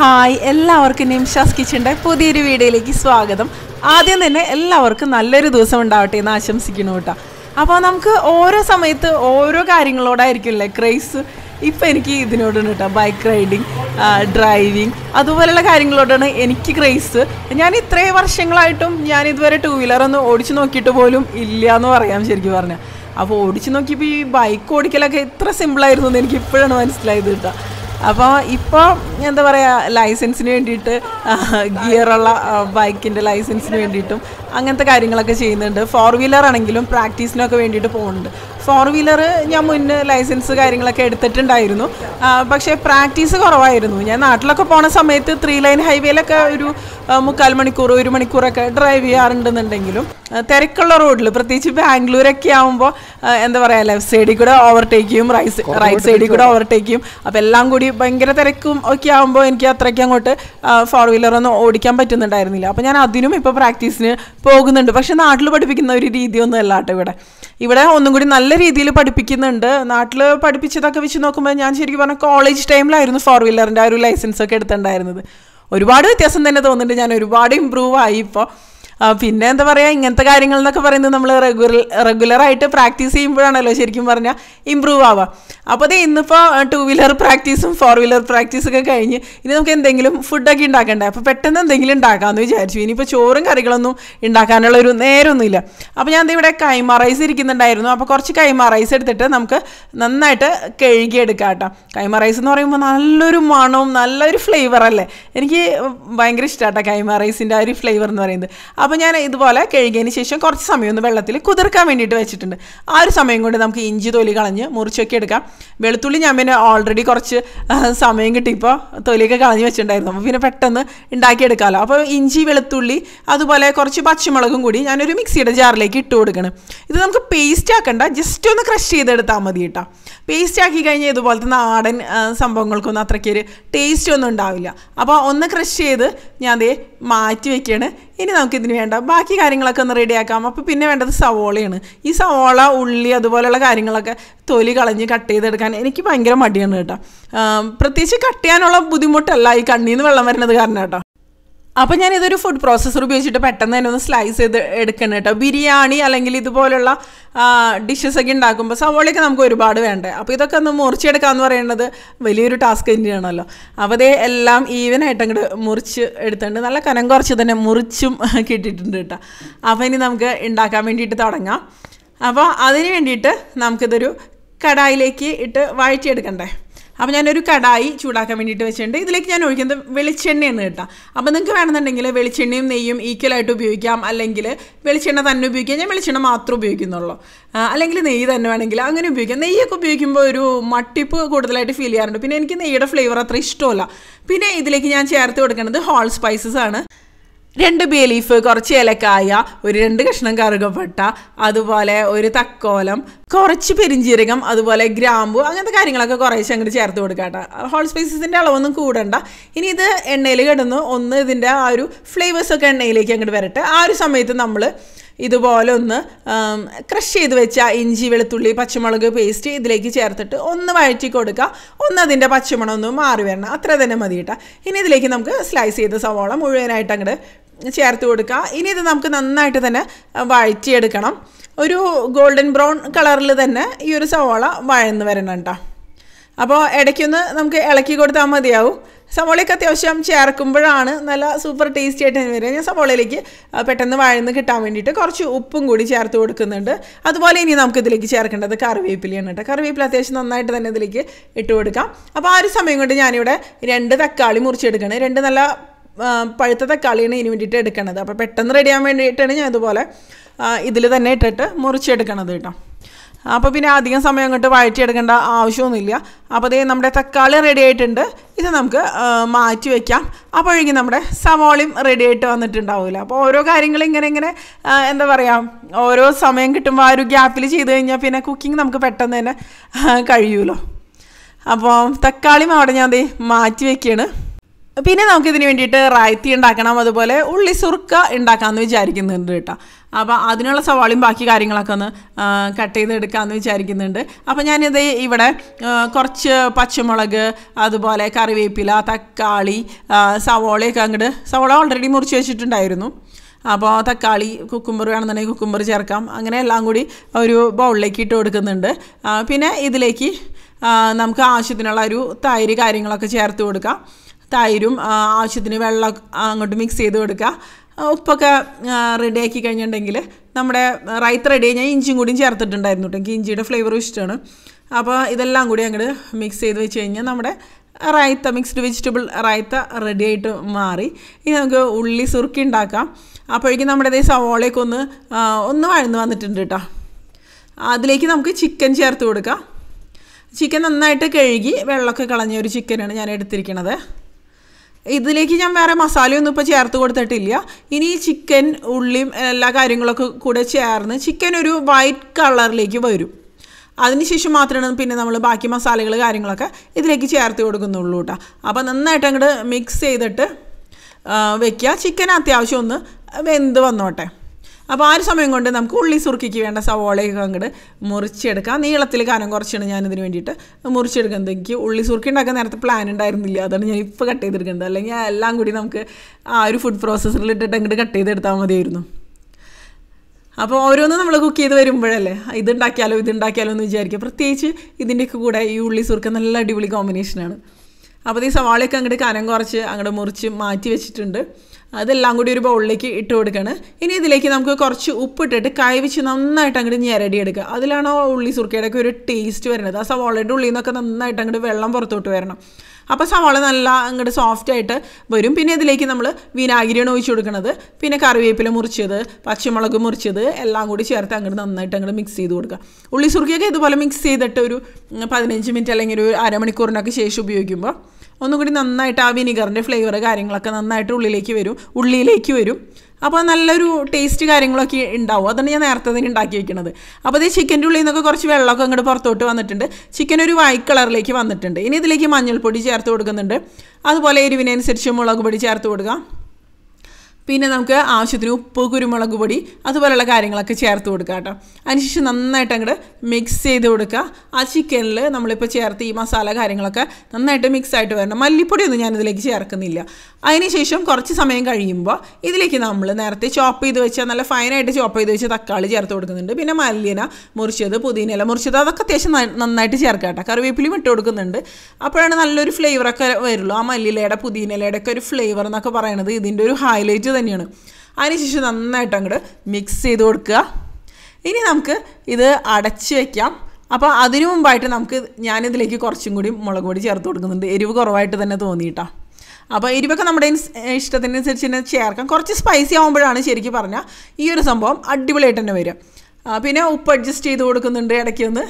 Hi എല്ലാവർക്കും നിംഷാസ് കിച്ചൻ്റെ പുതിയൊരു വീഡിയോയിലേക്ക് സ്വാഗതം ആദ്യം തന്നെ എല്ലാവർക്കും നല്ലൊരു ദിവസം ഉണ്ടാവട്ടെ എന്ന് ആശംസിക്കുന്നു കേട്ടോ അപ്പോൾ നമുക്ക് ഓരോ സമയത്ത് ഓരോ കാര്യങ്ങളോടായിരിക്കുമല്ലേ ക്രൈസ് ഇപ്പം എനിക്ക് ഇതിനോടാണ് കേട്ടോ ബൈക്ക് റൈഡിങ് ഡ്രൈവിങ് അതുപോലെയുള്ള കാര്യങ്ങളോടാണ് എനിക്ക് ക്രൈസ് ഞാൻ ഇത്രയും വർഷങ്ങളായിട്ടും ഞാൻ ഇതുവരെ ടൂ വീലർ ഒന്ന് ഓടിച്ചു നോക്കിയിട്ട് പോലും ഇല്ല എന്ന് പറയാം ശരിക്കും പറഞ്ഞാൽ അപ്പോൾ ഓടിച്ചു നോക്കിയപ്പോൾ ഈ ബൈക്ക് ഓടിക്കലൊക്കെ ഇത്ര സിമ്പിളായിരുന്നു എന്ന് എനിക്ക് ഇപ്പോഴാണ് മനസ്സിലായത് കേട്ടോ അപ്പോൾ ഇപ്പോൾ എന്താ പറയുക ലൈസൻസിന് വേണ്ടിയിട്ട് ഗിയറുള്ള ബൈക്കിൻ്റെ ലൈസൻസിന് വേണ്ടിയിട്ടും അങ്ങനത്തെ കാര്യങ്ങളൊക്കെ ചെയ്യുന്നുണ്ട് ഫോർ വീലർ ആണെങ്കിലും പ്രാക്ടീസിനൊക്കെ വേണ്ടിയിട്ട് പോകുന്നുണ്ട് ഫോർ വീലർ ഞാൻ മുന്നേ ലൈസൻസ് കാര്യങ്ങളൊക്കെ എടുത്തിട്ടുണ്ടായിരുന്നു ആ, പക്ഷേ പ്രാക്ടീസ് കുറവായിരുന്നു ഞാൻ നാട്ടിലൊക്കെ പോണ സമയത്ത് ത്രീ ലൈൻ ഹൈവേയിലൊക്കെ ഒരു ആ, മുക്കാൽ മണിക്കൂർ ഒരു മണിക്കൂറൊക്കെ ഡ്രൈവ് ചെയ്യാറുണ്ടെന്നുണ്ടെങ്കിലും ആ, തിരക്കുള്ള റോഡിൽ പ്രത്യേകിച്ച് ബാംഗ്ലൂരൊക്കെ ആകുമ്പോൾ എന്താ പറയുക ലെഫ്റ്റ് സൈഡിൽ കൂടെ ഓവർടേക്ക് ചെയ്യും റൈറ്റ് റൈറ്റ് സൈഡിൽ കൂടെ ഓവർടേക്ക് ചെയ്യും അപ്പോൾ എല്ലാം കൂടി ഭയങ്കര തിരക്കും ഒക്കെ ആകുമ്പോൾ എനിക്ക് അത്രയ്ക്ക് അങ്ങോട്ട് ഫോർ വീലർ ഒന്നും ഓടിക്കാൻ പറ്റുന്നുണ്ടായിരുന്നില്ല അപ്പോൾ ഞാൻ അതിനും ഇപ്പോൾ പ്രാക്ടീസിന് പോകുന്നുണ്ട് പക്ഷേ നാട്ടിൽ പഠിപ്പിക്കുന്ന ഒരു രീതിയൊന്നും അല്ല കേട്ടോ ഇവിടെ ഇവിടെ ഒന്നും കൂടി നല്ല രീതിയിൽ പഠിപ്പിക്കുന്നുണ്ട് നാട്ടിൽ പഠിപ്പിച്ചതൊക്കെ വെച്ച് നോക്കുമ്പോൾ ഞാൻ ശരിക്കും പറഞ്ഞാൽ കോളേജ് ടൈമിലായിരുന്നു ഫോർ വീലറിൻ്റെ ആ ഒരു ലൈസൻസ് ഒക്കെ എടുത്തിട്ടുണ്ടായിരുന്നത് ഒരുപാട് വ്യത്യാസം തന്നെ തോന്നുന്നുണ്ട് ഞാൻ ഒരുപാട് ഇമ്പ്രൂവ് ആയി ഇപ്പോൾ ആ, പിന്നെ എന്താ പറയുക ഇങ്ങനത്തെ കാര്യങ്ങൾ എന്നൊക്കെ പറയുന്നത് നമ്മൾ റെഗുലർ റെഗുലറായിട്ട് പ്രാക്ടീസ് ചെയ്യുമ്പോഴാണല്ലോ ശരിക്കും പറഞ്ഞാൽ ഇമ്പ്രൂവ് ആവുക അപ്പോൾ അത് ഇന്നിപ്പോൾ ടു വീലർ പ്രാക്ടീസും ഫോർ വീലർ പ്രാക്ടീസൊക്കെ കഴിഞ്ഞ് ഇനി നമുക്ക് എന്തെങ്കിലും ഫുഡൊക്കെ ഉണ്ടാക്കണ്ടേ അപ്പോൾ പെട്ടെന്ന് എന്തെങ്കിലും ഉണ്ടാക്കാമെന്ന് വിചാരിച്ചു ഇനിയിപ്പോൾ ചോറും കറികളൊന്നും ഉണ്ടാക്കാനുള്ള ഒരു നേരമൊന്നുമില്ല അപ്പോൾ ഞാൻ ദേ ഇവിടെ കൈമ റൈസ് ഇരിക്കുന്നുണ്ടായിരുന്നു അപ്പോൾ കുറച്ച് കൈമ റൈസ് എടുത്തിട്ട് നമുക്ക് നന്നായിട്ട് കഴുകിയെടുക്കാം കേട്ടോ കൈമ റൈസ് എന്ന് പറയുമ്പോൾ നല്ലൊരു മണവും നല്ലൊരു ഫ്ലേവർ അല്ലേ എനിക്ക് ഭയങ്കര ഇഷ്ടമാട്ടോ കൈമ റൈസിൻ്റെ ആ ഒരു ഫ്ലേവർ എന്ന് പറയുന്നത് അപ്പോൾ ഞാൻ ഇതുപോലെ കഴുകിയതിന് ശേഷം കുറച്ച് സമയം ഒന്ന് വെള്ളത്തിൽ കുതിർക്കാൻ വേണ്ടിയിട്ട് വെച്ചിട്ടുണ്ട് ആ ഒരു സമയം കൊണ്ട് നമുക്ക് ഇഞ്ചി തൊലി കളഞ്ഞ് മുറിച്ചൊക്കെ എടുക്കാം വെളുത്തുള്ളി ഞാൻ പിന്നെ ഓൾറെഡി കുറച്ച് ആ, സമയം കിട്ടിയപ്പോൾ തൊലിയൊക്കെ കളഞ്ഞ് വെച്ചിട്ടുണ്ടായിരുന്നു അപ്പോൾ പിന്നെ പെട്ടെന്ന് ഉണ്ടാക്കിയെടുക്കാമല്ലോ അപ്പോൾ ഇഞ്ചി വെളുത്തുള്ളി അതുപോലെ കുറച്ച് പച്ചമുളകും കൂടി ഞാനൊരു മിക്സിയുടെ ജാറിലേക്ക് ഇട്ട് കൊടുക്കണം ഇത് നമുക്ക് പേസ്റ്റ് ആക്കണ്ട ജസ്റ്റ് ഒന്ന് ക്രഷ് ചെയ്തെടുത്താൽ മതി കേട്ടോ പേസ്റ്റ് ആക്കി കഴിഞ്ഞാൽ ഇതുപോലത്തെ നാടൻ ആ, സംഭവങ്ങൾക്കൊന്നും അത്രയ്ക്കൊരു ടേസ്റ്റ് ഒന്നും ഉണ്ടാവില്ല അപ്പോൾ ഒന്ന് ക്രഷ് ചെയ്ത് ഞാൻ ദേ മാറ്റി വെക്കുകയാണ് ഇനി നമുക്കിതിന് വേണ്ട ബാക്കി കാര്യങ്ങളൊക്കെ ഒന്ന് റെഡിയാക്കാം അപ്പോൾ പിന്നെ വേണ്ടത് സവോളയാണ് ഈ സവോള ഉള്ളി അതുപോലെയുള്ള കാര്യങ്ങളൊക്കെ തൊലി കളഞ്ഞ് കട്ട് ചെയ്തെടുക്കാൻ എനിക്ക് ഭയങ്കര മടിയാണ് കേട്ടോ ആ, പ്രത്യേകിച്ച് കട്ട് ചെയ്യാനുള്ള ബുദ്ധിമുട്ടല്ല ഈ കണ്ണിൽ നിന്ന് വെള്ളം വരുന്നത് കാരണം കേട്ടോ അപ്പോൾ ഞാൻ ഇതൊരു ഫുഡ് പ്രോസസ്സർ ഉപയോഗിച്ചിട്ട് പെട്ടെന്ന് തന്നെ ഒന്ന് സ്ലൈസ് ചെയ്ത് എടുക്കണം കേട്ടോ ബിരിയാണി അല്ലെങ്കിൽ ഇതുപോലുള്ള ഡിഷസ് ഒക്കെ ഉണ്ടാക്കുമ്പോൾ സവോളയൊക്കെ നമുക്ക് ഒരുപാട് വേണ്ടേ അപ്പോൾ ഇതൊക്കെ ഒന്ന് മുറിച്ചെടുക്കുക എന്ന് പറയുന്നത് വലിയൊരു ടാസ്ക് തന്നെയാണല്ലോ അപ്പോൾ അതേ എല്ലാം ഈവനായിട്ട് അങ്ങോട്ട് മുറിച്ച് എടുത്തിട്ടുണ്ട് നല്ല കനം കുറച്ച് തന്നെ മുറിച്ചും കിട്ടിയിട്ടുണ്ട് കേട്ടോ അപ്പോൾ ഇനി നമുക്ക് ഉണ്ടാക്കാൻ വേണ്ടിയിട്ട് തുടങ്ങാം അപ്പോൾ അതിന് വേണ്ടിയിട്ട് നമുക്കിതൊരു കടായിലേക്ക് ഇട്ട് വഴറ്റിയെടുക്കണ്ടേ അപ്പോൾ ഞാനൊരു കടായി ചൂടാക്കാൻ വേണ്ടിയിട്ട് വെച്ചിട്ടുണ്ട് ഇതിലേക്ക് ഞാൻ ഒഴിക്കുന്നത് വെളിച്ചെണ്ണയാണ് കേട്ടോ അപ്പോൾ നിങ്ങൾക്ക് വേണമെന്നുണ്ടെങ്കിൽ വെളിച്ചെണ്ണയും നെയ്യും ഈക്വലായിട്ട് ഉപയോഗിക്കാം അല്ലെങ്കിൽ വെളിച്ചെണ്ണ തന്നെ ഉപയോഗിക്കാം ഞാൻ വെളിച്ചെണ്ണ മാത്രം ഉപയോഗിക്കുന്നുള്ളൂ ആ, അല്ലെങ്കിൽ നെയ്യ് തന്നെ വേണമെങ്കിൽ അങ്ങനെ ഉപയോഗിക്കാം നെയ്യൊക്കെ ഉപയോഗിക്കുമ്പോൾ ഒരു മട്ടിപ്പ് കൂടുതലായിട്ട് ഫീൽ ചെയ്യാറുണ്ട് പിന്നെ എനിക്ക് നെയ്യുടെ ഫ്ലേവർ അത്ര ഇഷ്ടമല്ല പിന്നെ ഇതിലേക്ക് ഞാൻ ചേർത്ത് കൊടുക്കുന്നത് ഹോൾ സ്പൈസസ് ആണ് രണ്ട് ബേ ലീഫ് കുറച്ച് ഏലക്കായ ഒരു രണ്ട് കഷ്ണം കറുകപ്പട്ട അതുപോലെ ഒരു തക്കോലം കുറച്ച് പെരിഞ്ചീരകം അതുപോലെ ഗ്രാമ്പു അങ്ങനത്തെ കാര്യങ്ങളൊക്കെ കുറേശ്ശെ അങ്ങോട്ട് ചേർത്ത് കൊടുക്കാട്ടോ ഹോൾ സ്പൈസസിൻ്റെ അളവൊന്നും കൂടണ്ട ഇനി ഇത് എണ്ണയിൽ കിടന്ന് ഒന്ന് ഇതിൻ്റെ ആ ഒരു ഫ്ലേവേഴ്സൊക്കെ എണ്ണയിലേക്ക് അങ്ങോട്ട് വരട്ടെ ആ ഒരു സമയത്ത് നമ്മൾ ഇതുപോലെ ഒന്ന് ക്രഷ് ചെയ്ത് വെച്ച ഇഞ്ചി വെളുത്തുള്ളി പച്ചമുളക് പേസ്റ്റ് ഇതിലേക്ക് ചേർത്തിട്ട് ഒന്ന് വഴറ്റി കൊടുക്കുക ഒന്ന് അതിൻ്റെ പച്ചമണം ഒന്ന് മാറി വരണം അത്ര തന്നെ മതി കേട്ടോ ഇനി ഇതിലേക്ക് നമുക്ക് സ്ലൈസ് ചെയ്ത സവോള മുഴുവനായിട്ട് അങ്ങോട്ട് ചേർത്ത് കൊടുക്കുക ഇനി ഇത് നമുക്ക് നന്നായിട്ട് തന്നെ വഴറ്റിയെടുക്കണം ഒരു ഗോൾഡൻ ബ്രൗൺ കളറിൽ തന്നെ ഈ ഒരു സവോള വഴന്ന് വരണം കേട്ടോ അപ്പോൾ ഇടയ്ക്കൊന്ന് നമുക്ക് ഇളക്കി കൊടുത്താൽ മതിയാവും സവോളയൊക്കെ അത്യാവശ്യം ചേർക്കുമ്പോഴാണ് നല്ല സൂപ്പർ ടേസ്റ്റി ആയിട്ട് വരിക ഞാൻ സവോളയിലേക്ക് ആ, പെട്ടെന്ന് വഴന്ന് കിട്ടാൻ വേണ്ടിയിട്ട് കുറച്ച് ഉപ്പും കൂടി ചേർത്ത് കൊടുക്കുന്നുണ്ട് അതുപോലെ ഇനി നമുക്ക് ഇതിലേക്ക് ചേർക്കേണ്ടത് കറിവേപ്പിലയാണ് കേട്ടോ കറിവേപ്പില അത്യാവശ്യം നന്നായിട്ട് തന്നെ ഇതിലേക്ക് ഇട്ട് കൊടുക്കാം അപ്പോൾ ആ ഒരു സമയം കൊണ്ട് ഞാനിവിടെ രണ്ട് തക്കാളി മുറിച്ചെടുക്കണം രണ്ട് നല്ല ആ, പഴുത്ത തക്കാളിയാണ് ഇതിന് വേണ്ടിയിട്ട് എടുക്കണത് അപ്പോൾ പെട്ടെന്ന് റെഡിയാൻ വേണ്ടിയിട്ടാണ് ഞാൻ ഇതുപോലെ ഇതിൽ തന്നെ ഇട്ടിട്ട് മുറിച്ചെടുക്കണത് കേട്ടോ അപ്പോൾ പിന്നെ അധികം സമയം അങ്ങോട്ട് വഴറ്റിയെടുക്കേണ്ട ആവശ്യമൊന്നുമില്ല അപ്പോൾ അതേ നമ്മുടെ തക്കാളി റെഡി ആയിട്ടുണ്ട് ഇത് നമുക്ക് ആ, മാറ്റി വയ്ക്കാം അപ്പോഴേക്കും നമ്മുടെ സവാളയും റെഡി ആയിട്ട് വന്നിട്ടുണ്ടാവില്ല അപ്പോൾ ഓരോ കാര്യങ്ങളും ഇങ്ങനെ ഇങ്ങനെ ആ, എന്താ പറയുക ഓരോ സമയം കിട്ടുമ്പോൾ ആ ഒരു ഗ്യാപ്പിൽ ചെയ്ത് കഴിഞ്ഞാൽ പിന്നെ കുക്കിംഗ് നമുക്ക് പെട്ടെന്ന് തന്നെ ആ, കഴിയുമല്ലോ അപ്പോൾ തക്കാളിയും അവിടെ ഞാൻ ദേ മാറ്റി വയ്ക്കുകയാണ് പിന്നെ നമുക്കിതിന് വേണ്ടിയിട്ട് റായ്ത്തി ഉണ്ടാക്കണം അതുപോലെ ഉള്ളി സുർക്ക ഉണ്ടാക്കാമെന്ന് വിചാരിക്കുന്നുണ്ട് കേട്ടോ അപ്പോൾ അതിനുള്ള സവാളയും ബാക്കി കാര്യങ്ങളൊക്കെ ഒന്ന് കട്ട് ചെയ്തെടുക്കാമെന്ന് വിചാരിക്കുന്നുണ്ട് അപ്പോൾ ഞാനിത് ഇവിടെ ആ, കുറച്ച് പച്ചമുളക് അതുപോലെ കറിവേപ്പില തക്കാളി ആ, സവാളയൊക്കെ അങ്ങോട്ട് സവാള ഓൾറെഡി മുറിച്ച് വെച്ചിട്ടുണ്ടായിരുന്നു അപ്പോൾ തക്കാളി കുക്കുമ്പർ വേണമെന്നുണ്ടെങ്കിൽ കുക്കുമ്പർ ചേർക്കാം അങ്ങനെ എല്ലാം കൂടി ഒരു ബൗളിലേക്ക് ഇട്ട് കൊടുക്കുന്നുണ്ട് ആ, പിന്നെ ഇതിലേക്ക് ആ, നമുക്ക് ആവശ്യത്തിനുള്ള ഒരു തൈര് കാര്യങ്ങളൊക്കെ ചേർത്ത് കൊടുക്കാം തൈരും ആ, ആവശ്യത്തിന് വെള്ളം അങ്ങോട്ട് മിക്സ് ചെയ്ത് കൊടുക്കുക ആ, ഉപ്പൊക്കെ റെഡി ആക്കി കഴിഞ്ഞിട്ടുണ്ടെങ്കിൽ നമ്മുടെ റൈത്ത് റെഡി ഞാൻ ഇഞ്ചിയും കൂടിയും ചേർത്തിട്ടുണ്ടായിരുന്നു കേട്ടോ എനിക്ക് ഇഞ്ചിയുടെ ഫ്ലേവറും ഇഷ്ടമാണ് അപ്പോൾ ഇതെല്ലാം കൂടി അങ്ങോട്ട് മിക്സ് ചെയ്ത് വെച്ച് കഴിഞ്ഞാൽ നമ്മുടെ raita mixed vegetable raita ready ആയിട്ട് മാറി ഇനി നമുക്ക് ഉള്ളി സുറുക്കി ഉണ്ടാക്കാം അപ്പോഴേക്കും നമ്മുടെ ഇതേ സവോളയൊക്കെ ഒന്ന് ആ, ഒന്ന് വഴന്ന് വന്നിട്ടുണ്ട് കേട്ടോ അതിലേക്ക് നമുക്ക് ചിക്കൻ ചേർത്ത് കൊടുക്കാം ചിക്കൻ നന്നായിട്ട് കഴുകി വെള്ളമൊക്കെ കളഞ്ഞ ഒരു ചിക്കനാണ് ഞാൻ എടുത്തിരിക്കുന്നത് ഇതിലേക്ക് ഞാൻ വേറെ മസാലയൊന്നും ഇപ്പോൾ ചേർത്ത് കൊടുത്തിട്ടില്ല ഇനി ഈ ചിക്കൻ ഉള്ളിയും എല്ലാ കാര്യങ്ങളൊക്കെ കൂടെ ചേർന്ന് ചിക്കൻ ഒരു വൈറ്റ് കളറിലേക്ക് വരും അതിനുശേഷം മാത്രമാണ് പിന്നെ നമ്മൾ ബാക്കി മസാലകൾ കാര്യങ്ങളൊക്കെ ഇതിലേക്ക് ചേർത്ത് കൊടുക്കുന്നുള്ളൂ കേട്ടോ അപ്പോൾ നന്നായിട്ട് അങ്ങോട്ട് മിക്സ് ചെയ്തിട്ട് ആ, വെക്കുക ചിക്കൻ അത്യാവശ്യം ഒന്ന് വെന്ത് വന്നോട്ടെ അപ്പോൾ ആ ഒരു സമയം കൊണ്ട് നമുക്ക് ഉള്ളി സുറുക്കിക്ക് വേണ്ട സവോളയൊക്കെ അങ്ങോട്ട് മുറിച്ചെടുക്കാം നീളത്തിൽ കനം കുറച്ചാണ് ഞാനിതിന് വേണ്ടിയിട്ട് മുറിച്ചെടുക്കുന്നത് എനിക്ക് ഉള്ളി സുറുക്കി ഉണ്ടാക്കാൻ നേരത്തെ പ്ലാൻ ഉണ്ടായിരുന്നില്ല അതാണ് ഞാൻ ഇപ്പോൾ കട്ട് ചെയ്തെടുക്കുന്നത് അല്ലെങ്കിൽ എല്ലാം കൂടി നമുക്ക് ആ ഒരു ഫുഡ് പ്രോസസ്സറിൽ ഇട്ടിട്ട് അങ്ങോട്ട് കട്ട് ചെയ്തെടുത്താൽ മതിയായിരുന്നു അപ്പോൾ ഓരോന്ന് നമ്മൾ കുക്ക് ചെയ്ത് വരുമ്പോഴല്ലേ ഇതുണ്ടാക്കിയാലോ ഇതുണ്ടാക്കിയാലോ എന്ന് വിചാരിക്കുക പ്രത്യേകിച്ച് ഇതിൻ്റെയൊക്കെ കൂടെ ഈ ഉള്ളി സുറുക്ക നല്ല അടിപൊളി കോമ്പിനേഷനാണ് അപ്പോൾ ഈ സവാളയൊക്കെ അങ്ങോട്ട് കനം കുറച്ച് അങ്ങോട്ട് മുറിച്ച് മാറ്റി വെച്ചിട്ടുണ്ട് അതെല്ലാം കൂടി ഒരു ബൗളിലേക്ക് ഇട്ട് കൊടുക്കുകയാണ് ഇനി ഇതിലേക്ക് നമുക്ക് കുറച്ച് ഉപ്പിട്ടിട്ട് കൈവച്ച് നന്നായിട്ട് അങ്ങോട്ട് ഞെരടി എടുക്കുക അതിലാണ് ആ ഉള്ളി സുറുക്കയുടെ ഒക്കെ ഒരു ടേസ്റ്റ് വരുന്നത് ആ സവാളയുടെ ഉള്ളിൽ നിന്നൊക്കെ നന്നായിട്ട് അങ്ങോട്ട് വെള്ളം പുറത്തോട്ട് വരണം അപ്പോൾ സവാള നല്ല അങ്ങോട്ട് സോഫ്റ്റ് ആയിട്ട് വരും പിന്നെ ഇതിലേക്ക് നമ്മൾ വിനാഗിരിയാണ് ഒഴിച്ച് കൊടുക്കുന്നത് പിന്നെ കറിവേപ്പില മുറിച്ചത് പച്ചമുളക് മുറിച്ചത് എല്ലാം കൂടി ചേർത്ത് അങ്ങോട്ട് നന്നായിട്ട് അങ്ങോട്ട് മിക്സ് ചെയ്ത് കൊടുക്കുക ഉള്ളി സുറുക്കിയൊക്കെ ഇതുപോലെ മിക്സ് ചെയ്തിട്ട് ഒരു ഉം, പതിനഞ്ച് മിനിറ്റ് അല്ലെങ്കിൽ ഒരു അരമണിക്കൂറിനൊക്കെ ശേഷം ഉപയോഗിക്കുമ്പോൾ ഒന്നും കൂടി നന്നായിട്ട് ആ വിനിഗറിൻ്റെ ഫ്ലേവർ കാര്യങ്ങളൊക്കെ നന്നായിട്ട് ഉള്ളിലേക്ക് വരും ഉള്ളിയിലേക്ക് വരും അപ്പോൾ നല്ലൊരു ടേസ്റ്റ് കാര്യങ്ങളൊക്കെ ഉണ്ടാവും അതാണ് ഞാൻ നേരത്തെ തന്നെ ഉണ്ടാക്കി വെക്കുന്നത് അപ്പോൾ ഇത് ചിക്കൻ്റെ ഉള്ളിൽ നിന്നൊക്കെ കുറച്ച് വെള്ളമൊക്കെ അങ്ങോട്ട് പുറത്തോട്ട് വന്നിട്ടുണ്ട് ചിക്കൻ ഒരു വൈറ്റ് കളറിലേക്ക് വന്നിട്ടുണ്ട് ഇനി ഇതിലേക്ക് മഞ്ഞൾപ്പൊടി ചേർത്ത് കൊടുക്കുന്നുണ്ട് അതുപോലെ എരിവിനനുസരിച്ച് മുളക് പൊടി ചേർത്ത് കൊടുക്കാം പിന്നെ നമുക്ക് ആവശ്യത്തിന് ഉപ്പ് കുരുമുളക് പൊടി അതുപോലെയുള്ള കാര്യങ്ങളൊക്കെ ചേർത്ത് കൊടുക്കുക കേട്ടോ അതിനുശേഷം നന്നായിട്ട് അങ്ങോട്ട് മിക്സ് ചെയ്ത് കൊടുക്കുക ആ ചിക്കനിൽ നമ്മളിപ്പോൾ ചേർത്ത് ഈ മസാല കാര്യങ്ങളൊക്കെ നന്നായിട്ട് മിക്സ് ആയിട്ട് വരണം മല്ലിപ്പൊടിയൊന്നും ഞാൻ ഇതിലേക്ക് ചേർക്കുന്നില്ല അതിനുശേഷം കുറച്ച് സമയം കഴിയുമ്പോൾ ഇതിലേക്ക് നമ്മൾ നേരത്തെ ചോപ്പ് ചെയ്ത് വെച്ച നല്ല ഫൈനായിട്ട് ചോപ്പ് ചെയ്ത് വെച്ച തക്കാളി ചേർത്ത് കൊടുക്കുന്നുണ്ട് പിന്നെ മല്ലിന മുറിച്ചത് പുതിനയില മുറിച്ചത് അതൊക്കെ അത്യാവശ്യം ന- നന്നായിട്ട് ചേർക്കുക കേട്ടോ കറിവേപ്പിലയും ഇട്ട് കൊടുക്കുന്നുണ്ട് അപ്പോഴാണ് നല്ലൊരു ഫ്ലേവറൊക്കെ വരുള്ളൂ ആ മല്ലിയിലയുടെ പുതിനയിലയുടെ ഒക്കെ ഒരു ഫ്ലേവർ എന്നൊക്കെ പറയുന്നത് ഇതിൻ്റെ ഒരു ഹൈലൈറ്റ് തന്നെയാണ് അതിനുശേഷം നന്നായിട്ട് അങ്ങോട്ട് മിക്സ് ചെയ്ത് കൊടുക്കുക ഇനി നമുക്ക് ഇത് അടച്ച് വെക്കാം അപ്പോൾ അതിനു മുമ്പായിട്ട് നമുക്ക് ഞാനിതിലേക്ക് കുറച്ചും കൂടി മുളക് പൊടി ചേർത്ത് കൊടുക്കുന്നുണ്ട് എരിവ് കുറവായിട്ട് തന്നെ തോന്നിയിട്ടാ അപ്പോൾ എരിവൊക്കെ നമ്മുടെ ഇൻസ്- ഇഷ്ടത്തിനനുസരിച്ച് തന്നെ ചേർക്കാം കുറച്ച് സ്പൈസി ആകുമ്പോഴാണ് ശരിക്കും പറഞ്ഞാൽ ഈ ഒരു സംഭവം അടിപൊളിയായിട്ട് തന്നെ വരും ആ, പിന്നെ ഉപ്പ് അഡ്ജസ്റ്റ് ചെയ്ത് കൊടുക്കുന്നുണ്ട് ഇടയ്ക്ക് ഒന്ന്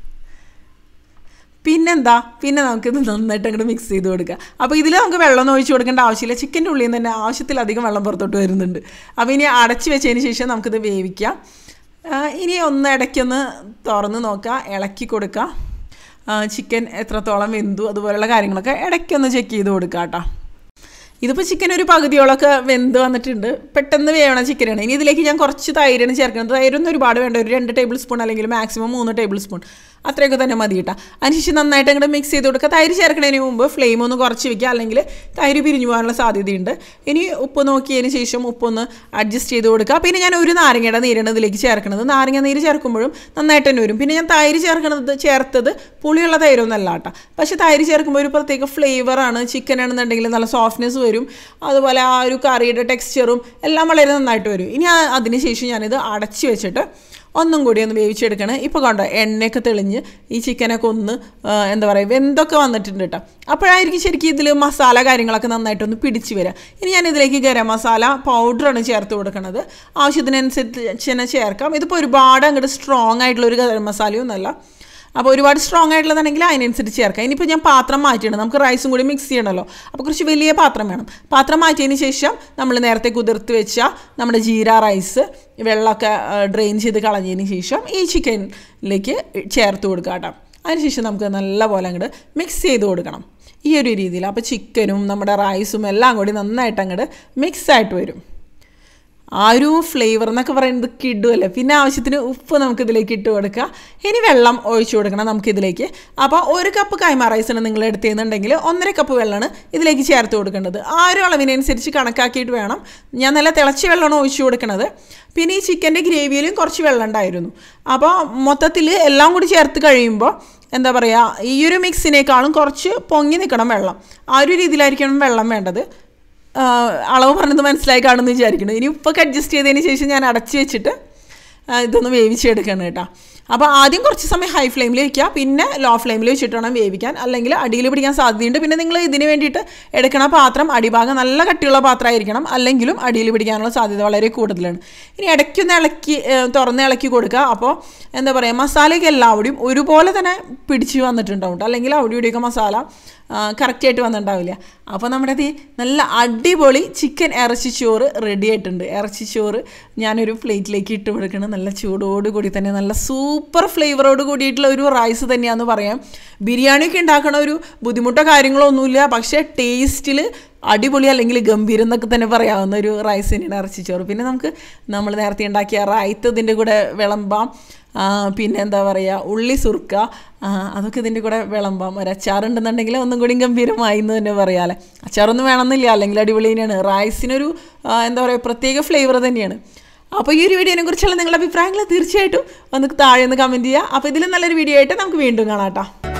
പിന്നെന്താ പിന്നെ നമുക്കിത് നന്നായിട്ട് അങ്ങോട്ട് മിക്സ് ചെയ്ത് കൊടുക്കുക അപ്പോൾ ഇതിൽ നമുക്ക് വെള്ളം ഒഴിച്ച് കൊടുക്കേണ്ട ആവശ്യമില്ല ചിക്കൻ്റെ ഉള്ളിൽ നിന്ന് തന്നെ ആവശ്യത്തിലധികം വെള്ളം പുറത്തോട്ട് വരുന്നുണ്ട് അപ്പോൾ ഇനി അടച്ച് വെച്ചതിന് ശേഷം നമുക്കിത് വേവിക്കാം ആ, ഇനി ഒന്ന് ഇടയ്ക്കൊന്ന് തുറന്ന് നോക്കുക ഇളക്കി കൊടുക്കുക ആ, ചിക്കൻ എത്രത്തോളം വെന്തു അതുപോലെയുള്ള കാര്യങ്ങളൊക്കെ ഇടയ്ക്കൊന്ന് ചെക്ക് ചെയ്ത് കൊടുക്കുക കേട്ടോ ഇതിപ്പോൾ ചിക്കൻ ഒരു പകുതിയോളൊക്കെ വെന്ത് വന്നിട്ടുണ്ട് പെട്ടെന്ന് വേവണ ചിക്കനാണ് ഇനി ഇതിലേക്ക് ഞാൻ കുറച്ച് തൈരാണ് ചേർക്കുന്നത് തൈരൊന്നും ഒരുപാട് വേണ്ട ഒരു രണ്ട് ടേബിൾ സ്പൂൺ അല്ലെങ്കിൽ മാക്സിമം മൂന്ന് ടേബിൾ സ്പൂൺ അത്രയൊക്കെ തന്നെ മതി കേട്ടോ അതിനുശേഷം നന്നായിട്ട് അങ്ങോട്ട് മിക്സ് ചെയ്ത് കൊടുക്കുക തൈര് ചേർക്കുന്നതിന് മുമ്പ് ഫ്ലെയിം ഒന്ന് കുറച്ച് വെക്കുക അല്ലെങ്കിൽ തൈര് പിരിഞ്ഞു പോകാനുള്ള സാധ്യതയുണ്ട് ഇനി ഉപ്പ് നോക്കിയതിന് ശേഷം ഉപ്പൊന്ന് അഡ്ജസ്റ്റ് ചെയ്ത് കൊടുക്കുക പിന്നെ ഞാൻ ഒരു നാരങ്ങയുടെ നീരാണ് ഇതിലേക്ക് ചേർക്കുന്നത് നാരങ്ങ നീര് ചേർക്കുമ്പോഴും നന്നായിട്ട് തന്നെ വരും പിന്നെ ഞാൻ തൈര് ചേർക്കുന്നത് ചേർത്തത് പുളിയുള്ള തൈരൊന്നല്ല കേട്ടോ പക്ഷേ തൈര് ചേർക്കുമ്പോൾ ഒരു പ്രത്യേക ഫ്ലേവറാണ് ചിക്കൻ ആണെന്നുണ്ടെങ്കിൽ നല്ല സോഫ്റ്റ്നെസ് വരും അതുപോലെ ആ ഒരു കറിയുടെ ടെക്സ്ചറും എല്ലാം വളരെ നന്നായിട്ട് വരും ഇനി ആ- അതിനുശേഷം ഞാനിത് അടച്ച് വെച്ചിട്ട് ഒന്നും കൂടി ഒന്ന് വേവിച്ചെടുക്കണം ഇപ്പോൾ കണ്ടോ എണ്ണയൊക്കെ തെളിഞ്ഞ് ഈ ചിക്കനൊക്കെ ഒന്ന് ആ, എന്താ പറയുക വെന്തൊക്കെ വന്നിട്ടുണ്ട് കേട്ടോ അപ്പോഴായിരിക്കും ശരിക്കും ഇതിൽ മസാല കാര്യങ്ങളൊക്കെ നന്നായിട്ടൊന്ന് പിടിച്ച് വരിക ഇനി ഞാൻ ഇതിലേക്ക് ഗരം മസാല പൗഡറാണ് ചേർത്ത് കൊടുക്കുന്നത് ആവശ്യത്തിനനുസരിച്ച് തന്നെ ചേർക്കാം ഇതിപ്പോൾ ഒരുപാട് അങ്ങോട്ട് സ്ട്രോങ് ആയിട്ടുള്ള ഒരു ഗരം മസാലയൊന്നുമല്ല അപ്പോൾ ഒരുപാട് സ്ട്രോങ് ആയിട്ടുള്ളതാണെങ്കിൽ അതിനനുസരിച്ച് ചേർക്കാം ഇനിയിപ്പോൾ ഞാൻ പാത്രം മാറ്റിയിടണം നമുക്ക് റൈസും കൂടി മിക്സ് ചെയ്യണമല്ലോ അപ്പോൾ കുറച്ച് വലിയ പാത്രം വേണം പാത്രം മാറ്റിയതിന് ശേഷം നമ്മൾ നേരത്തെ കുതിർത്ത് വെച്ച നമ്മുടെ ജീര റൈസ് വെള്ളമൊക്കെ ഡ്രെയിൻ ചെയ്ത് കളഞ്ഞതിന് ശേഷം ഈ ചിക്കനിലേക്ക് ചേർത്ത് കൊടുക്കുക കേട്ടോ അതിനുശേഷം നമുക്ക് നല്ലപോലെ അങ്ങോട്ട് മിക്സ് ചെയ്ത് കൊടുക്കണം ഈ ഒരു രീതിയിൽ അപ്പോൾ ചിക്കനും നമ്മുടെ റൈസും എല്ലാം കൂടി നന്നായിട്ട് അങ്ങോട്ട് മിക്സ് ആയിട്ട് വരും ആ ഒരു ഫ്ലേവർ എന്നൊക്കെ പറയുന്നത് കിടുമല്ലേ പിന്നെ ആവശ്യത്തിന് ഉപ്പ് നമുക്ക് ഇതിലേക്ക് ഇട്ട് കൊടുക്കുക ഇനി വെള്ളം ഒഴിച്ചു കൊടുക്കണം നമുക്ക് ഇതിലേക്ക് അപ്പോൾ ഒരു കപ്പ് കൈമ റൈസാണ് നിങ്ങൾ എടുത്തിരുന്നുണ്ടെങ്കിൽ ഒന്നര കപ്പ് വെള്ളമാണ് ഇതിലേക്ക് ചേർത്ത് കൊടുക്കേണ്ടത് ആ ഒരു അളവിനനുസരിച്ച് കണക്കാക്കിയിട്ട് വേണം ഞാൻ നല്ല തിളച്ച വെള്ളമാണ് ഒഴിച്ചു കൊടുക്കുന്നത് പിന്നെ ഈ ചിക്കൻ്റെ ഗ്രേവിയിലും കുറച്ച് വെള്ളം ഉണ്ടായിരുന്നു അപ്പോൾ മൊത്തത്തിൽ എല്ലാം കൂടി ചേർത്ത് കഴിയുമ്പോൾ എന്താ പറയുക ഈ ഒരു മിക്സിനേക്കാളും കുറച്ച് പൊങ്ങി നിൽക്കണം വെള്ളം ആ ഒരു രീതിയിലായിരിക്കണം വെള്ളം വേണ്ടത് ആ, അളവ് പറഞ്ഞത് മനസ്സിലായി കാണുമെന്ന് വിചാരിക്കുന്നു ഇനി ഉപ്പൊക്കെ അഡ്ജസ്റ്റ് ചെയ്തതിന് ശേഷം ഞാൻ അടച്ച് വെച്ചിട്ട് ആ, ഇതൊന്ന് വേവിച്ചെടുക്കണം കേട്ടോ അപ്പോൾ ആദ്യം കുറച്ച് സമയം ഹൈ ഫ്ലെയിമിൽ വയ്ക്കുക പിന്നെ ലോ ഫ്ലെയിമിൽ വെച്ചിട്ട് വേണം വേവിക്കാൻ അല്ലെങ്കിൽ അടിയിൽ പിടിക്കാൻ സാധ്യതയുണ്ട് പിന്നെ നിങ്ങൾ ഇതിന് വേണ്ടിയിട്ട് എടുക്കണ പാത്രം അടിഭാഗം നല്ല കട്ടിയുള്ള പാത്രമായിരിക്കണം അല്ലെങ്കിലും അടിയിൽ പിടിക്കാനുള്ള സാധ്യത വളരെ കൂടുതലാണ് ഇനി ഇടയ്ക്കൊന്ന് ഇളക്കി ഏ, തുറന്ന് ഇളക്കി കൊടുക്കുക അപ്പോൾ എന്താ പറയുക മസാലയൊക്കെ എല്ലാവരുടെയും ഒരുപോലെ തന്നെ പിടിച്ച് വന്നിട്ടുണ്ടാവും ട്ടോ. അല്ലെങ്കിൽ അവിടെ ഇവിടെയൊക്കെ മസാല കറക്റ്റായിട്ട് വന്നിട്ടുണ്ടാവില്ല അപ്പോൾ നമ്മുടെ ഇത് നല്ല അടിപൊളി ചിക്കൻ ഇറച്ചിച്ചോറ് റെഡി ആയിട്ടുണ്ട് ഇറച്ചിച്ചോറ് ഞാനൊരു പ്ലേറ്റിലേക്ക് ഇട്ട് കൊടുക്കണം നല്ല ചൂടോട് കൂടി തന്നെ നല്ല സൂപ്പർ ഫ്ലേവറോട് കൂടിയിട്ടുള്ള ഒരു റൈസ് തന്നെയാണെന്ന് പറയാം ബിരിയാണിയൊക്കെ ഉണ്ടാക്കണ ഒരു ബുദ്ധിമുട്ടോ കാര്യങ്ങളോ ഒന്നുമില്ല പക്ഷേ ടേസ്റ്റിൽ അടിപൊളി അല്ലെങ്കിൽ ഗംഭീരം എന്നൊക്കെ തന്നെ പറയാവുന്ന ഒരു റൈസ് തന്നെയാണ് ഇറച്ചിച്ചോറ് പിന്നെ നമുക്ക് നമ്മൾ നേരത്തെ ഉണ്ടാക്കിയ റൈത്ത് ഇതിൻ്റെ കൂടെ വിളമ്പാം ആ, പിന്നെ എന്താ പറയുക ഉള്ളി സുർക്ക ആ, അതൊക്കെ ഇതിൻ്റെ കൂടെ വിളമ്പാം ഒരു അച്ചാറുണ്ടെന്നുണ്ടെങ്കിൽ ഒന്നും കൂടി ഗംഭീരമായി എന്ന് തന്നെ പറയാമല്ലേ അച്ചാറൊന്നും വേണമെന്നില്ല അല്ലെങ്കിൽ അടിപൊളി തന്നെയാണ് റൈസിനൊരു ആ, എന്താ പറയുക പ്രത്യേക ഫ്ലേവർ തന്നെയാണ് അപ്പോൾ ഈ ഒരു വീഡിയോനെ കുറിച്ചുള്ള നിങ്ങളുടെ അഭിപ്രായങ്ങൾ തീർച്ചയായിട്ടും ഒന്ന് താഴെ ഒന്ന് കമൻറ്റ് ചെയ്യുക അപ്പോൾ ഇതിലും നല്ലൊരു വീഡിയോ ആയിട്ട് നമുക്ക് വീണ്ടും കാണാം കേട്ടോ